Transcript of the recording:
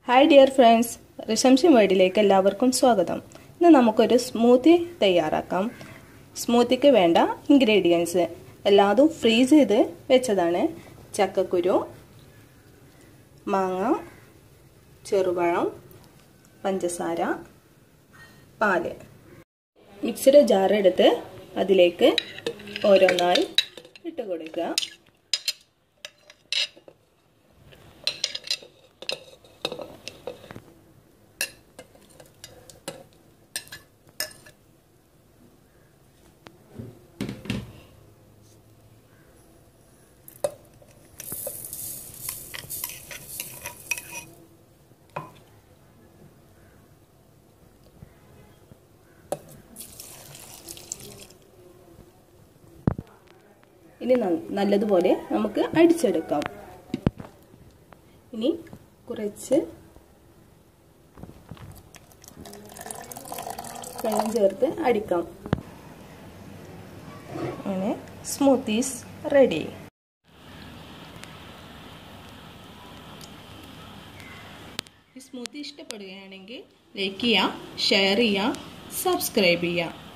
hi dear friends റിസംഷൻ വേർഡിലേക്ക് എല്ലാവർക്കും സ്വാഗതം ഇന്ന് നമുക്കൊരു സ്മൂത്തി തയ്യാറാക്കാം സ്മൂത്തിക്ക് വേണ്ട ഇൻഗ്രീഡിയൻസ് എല്ലാതും ഫ്രീസ് ചെയ്ത് വെച്ചതാണ് ചക്കക്കുരു മാങ്ങ ചെറുപഴം പഞ്ചസാര പാല് മിക്സിയുടെ ജാർ എടുത്ത് അതിലേക്ക് ഓരോന്നായി ഇട്ട് കൊടുക്കുക ഇനി നല്ലതുപോലെ നമുക്ക് അടിച്ചെടുക്കാം ഇനി കുറച്ച് വെള്ളം ചേർത്ത് അടിക്കാം അങ്ങനെ സ്മൂത്തീസ് റെഡി ഈ സ്മൂത്തി ഇഷ്ടപ്പെടുകയാണെങ്കിൽ ലൈക്ക് ചെയ്യുക ഷെയർ ചെയ്യുക സബ്സ്ക്രൈബ് ചെയ്യുക